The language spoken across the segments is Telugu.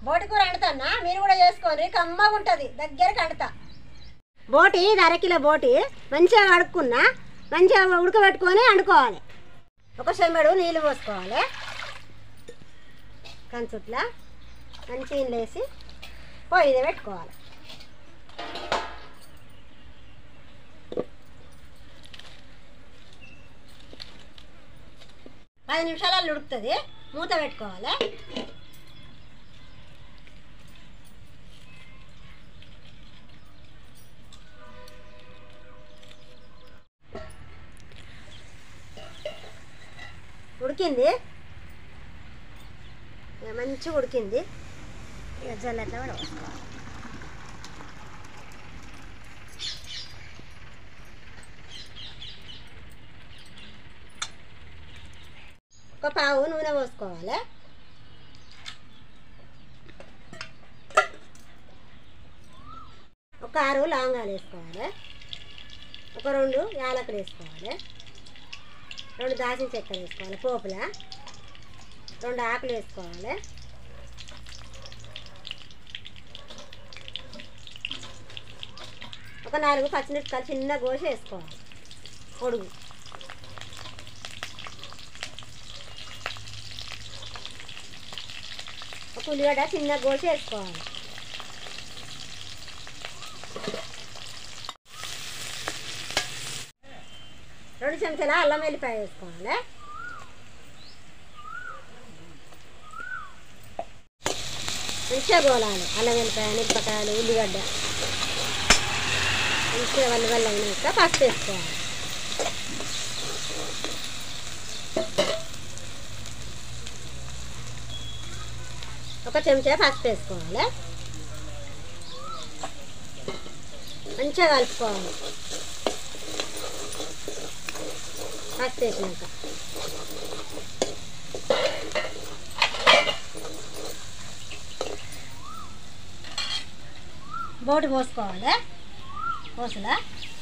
బోటి కూర వండుతానా మీరు కూడా చేసుకోండి కమ్మగా ఉంటుంది దగ్గరకు వండుతా బోటి ఇది అరకిలో బోటి మంచిగా కడుక్కున్నా మంచిగా ఉడకబెట్టుకొని వండుకోవాలి ఒక చెంబడు నీళ్ళు పోసుకోవాలి కంచుట్లా మంచి నీళ్ళు వేసి పొయ్యి మీద పెట్టుకోవాలి పది నిమిషాలలో ఉడుకుతుంది మూత పెట్టుకోవాలి ఉడికింది ఇక మంచిగా ఉడికింది ఇక జల్లెట్లా కూడా పోసుకోవాలి ఒక పావు నూనె పోసుకోవాలి ఒక ఆరు లవంగాలు వేసుకోవాలి ఒక రెండు యాలకులు వేసుకోవాలి రెండు దాచిన చెక్కలు వేసుకోవాలి పోపుల రెండు ఆకులు వేసుకోవాలి ఒక నాలుగు పచ్చిమిరపకాయలు చిన్న గోసి వేసుకోవాలి పొడుగు ఒక ఉల్లిగడ్డ చిన్న గోసి వేసుకోవాలి రెండు చెంచాల అల్లం వెల్లిపాయ వేసుకోవాలి మంచిగా గోలాలి అల్లం వెల్లిపాయ మిరపకాయలు ఉల్లిగడ్డ మంచిగా వల్ల వల్ల అయినాక పసుపు వేసుకోవాలి ఒక చెంచా పసుపు వేసుకోవాలి మంచిగా కలుపుకోవాలి పసుపు వేసినాక బోటి పోసుకోవాలి పోసులా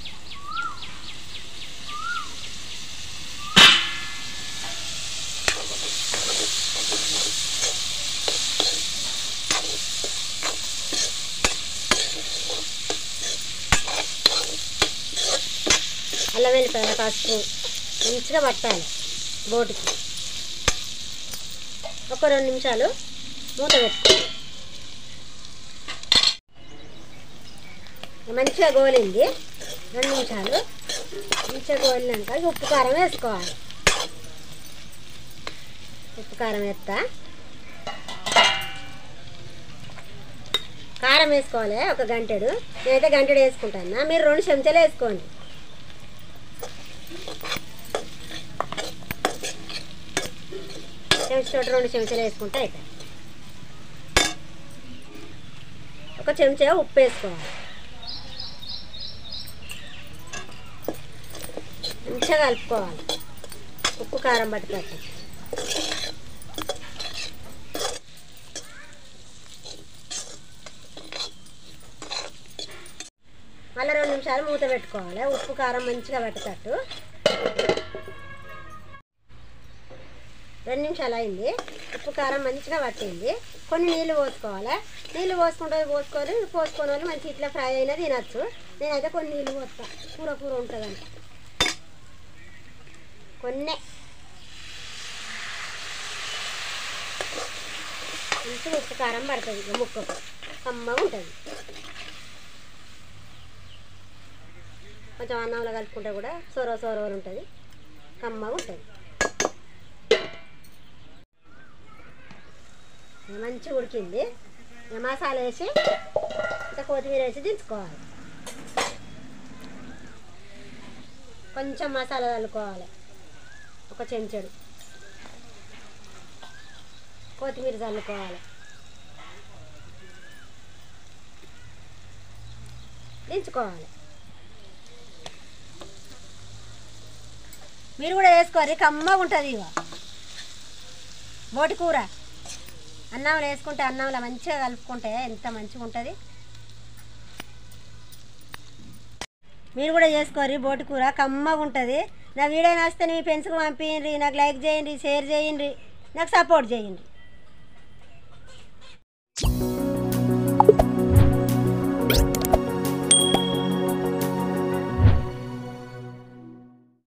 అల్లం వెల్లిపాయ పసుపు మంచిగా పట్టాలి బోటికి ఒక రెండు నిమిషాలు మూత పెట్టుకోవాలి మంచిగా గోలింది రెండు నిమిషాలు మంచిగా గోలినాక ఉప్పు కారం వేసుకోవాలి ఉప్పు కారం వేస్తా కారం వేసుకోవాలి ఒక గంటెడు నేనైతే గంటెడు వేసుకుంటాను మీరు రెండు చెంచాలు వేసుకోండి చెంచా రెండు చెంచాలు వేసుకుంటే అయితే ఒక చెంచా ఉప్పు వేసుకోవాలి మంచిగా కలుపుకోవాలి ఉప్పు కారం పట్టుకోవచ్చు మళ్ళీ రెండు నిమిషాలు మూత పెట్టుకోవాలి ఉప్పు కారం మంచిగా పెట్టేటట్టు రెండు నిమిషాలు అయింది ఉప్పు కారం మంచిగా పట్టింది కొన్ని నీళ్ళు పోసుకోవాలి నీళ్ళు పోసుకుంటే పోసుకొని పోసుకొని వాళ్ళు మంచి ఇట్లా ఫ్రై అయినా తినచ్చు నేనైతే కొన్ని నీళ్ళు పోస్తా కూర కూర ఉంటుందని కొన్నే మంచిగా ఉప్పు కారం పడుతుంది ఇక ముక్కకు కమ్మగా ఉంటుంది కొంచెం అన్నంలో కలుపుకుంటే కూడా సొర సొర ఉంటుంది కమ్మగా ఉంటుంది ఇక మంచిగా ఉడికింది ఇక మసాలా వేసి ఇంకా కొత్తిమీర వేసి దించుకోవాలి కొంచెం మసాలా చల్లుకోవాలి ఒక చెంచాడు కొత్తిమీర చల్లుకోవాలి దించుకోవాలి మీరు కూడా వేసుకోరు కమ్మగా ఉంటుంది ఇక బోటి కూర అన్నంలో వేసుకుంటే అన్నంలో మంచిగా కలుపుకుంటే ఎంత మంచిగా ఉంటుంది మీరు కూడా చేసుకోరు బోటి కూర కమ్మగా ఉంటుంది నా వీడియో నచ్చితే మీ ఫ్రెండ్స్కి పంపించండి నాకు లైక్ చేయండి షేర్ చేయండి నాకు సపోర్ట్ చేయండి